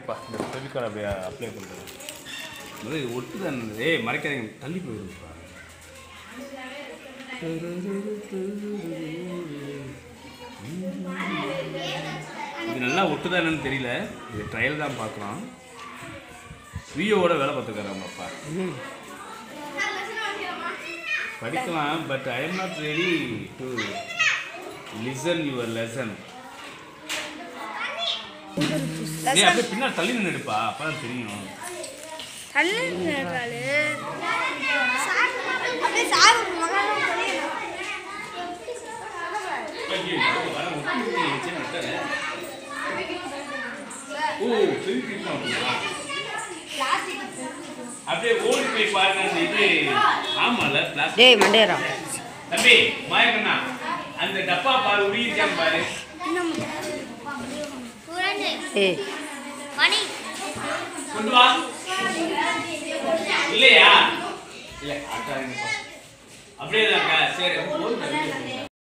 இருப்பா இந்த ஃபெவிகால் அப்படியே அப்ளை பண்ணுறது முதல்ல இது ஒட்டு தான் ஏய் மறைக்காதீங்க தள்ளி போயிருப்பா இது நல்லா ஒட்டுதா என்னன்னு தெரியல இது ட்ரையல் தான் பார்க்கலாம் வியோவோட வேலை பார்த்துருக்காரு அவங்க அப்பா படிக்கலாம் but I am not ready to listen your lesson ஏய் அப்படியே பின்னாடி தள்ளி நின்று எடுப்பா அப்பதான் தெரியும் தள்ளி நின்றாரு அப்படியே சார் மகனும் சொல்லிடணும் ஐயோ, வர ஒட்டி வச்சு நட்டல. ஓ திருப்பி பாப்பா. அப்படியே ஓடி போய் பாருங்க அந்த இது ஆமால பிளாஸ்டிக் டேய் மண்டேரா தம்பி மாயக்கண்ணா அந்த டப்பா பாரு உரியிருக்கான்னு பாரு சுரண்டு ஏய் மணி கொண்டு வா இல்லையா இல்ல ஆட்டாருங்கப்பா. அப்படியே தான் இருக்கா? சரி அப்ப போதும் தம்பி.